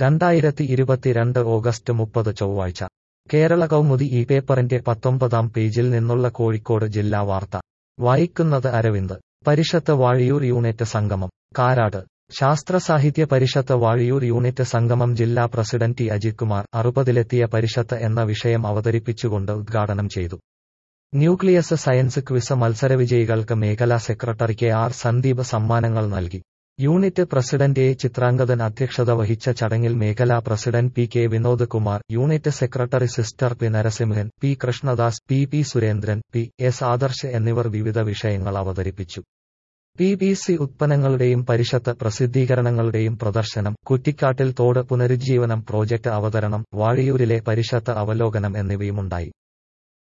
രണ്ടായിരത്തി ഇരുപത്തിരണ്ട് ഓഗസ്റ്റ് മുപ്പത് ചൊവ്വാഴ്ച കേരള കൗമുദി ഈ പേപ്പറിന്റെ പത്തൊമ്പതാം പേജിൽ നിന്നുള്ള കോഴിക്കോട് ജില്ലാ വാർത്ത വായിക്കുന്നത് അരവിന്ദ് പരിഷത്ത് വാഴിയൂർ യൂണിറ്റ് സംഗമം കാരാട് ശാസ്ത്ര സാഹിത്യ പരിഷത്ത് വാഴിയൂർ യൂണിറ്റ് സംഗമം ജില്ലാ പ്രസിഡന്റ് ടി അജിത് കുമാർ അറുപതിലെത്തിയ പരിഷത്ത് എന്ന വിഷയം അവതരിപ്പിച്ചുകൊണ്ട് ഉദ്ഘാടനം ചെയ്തു ന്യൂക്ലിയസ് സയൻസ് ക്വിസ് മത്സരവിജയികൾക്ക് മേഖലാ സെക്രട്ടറി കെ ആർ സന്ദീപ് സമ്മാനങ്ങൾ നൽകി യൂണിറ്റ് പ്രസിഡന്റ് എ ചിത്രാംഗതൻ അധ്യക്ഷത വഹിച്ച ചടങ്ങിൽ മേഖലാ president P K Vinod Kumar unit secretary sister P Narasimhan P Krishnadas P P Surendran P S Adarsh എന്നിവർ വിവിധ വിഷയങ്ങൾ അവതരിപ്പിച്ചു പി ബി സി ഉത്പന്നങ്ങളുടെയും പരിഷത്ത് പ്രസിദ്ധീകരണങ്ങളുടെയും പ്രദർശനം കുറ്റിക്കാട്ടിൽ തോട് പുനരുജ്ജീവനം പ്രോജക്ട് അവതരണം വാഴിയൂരിലെ പരിഷത്ത് അവലോകനം എന്നിവയുമുണ്ടായി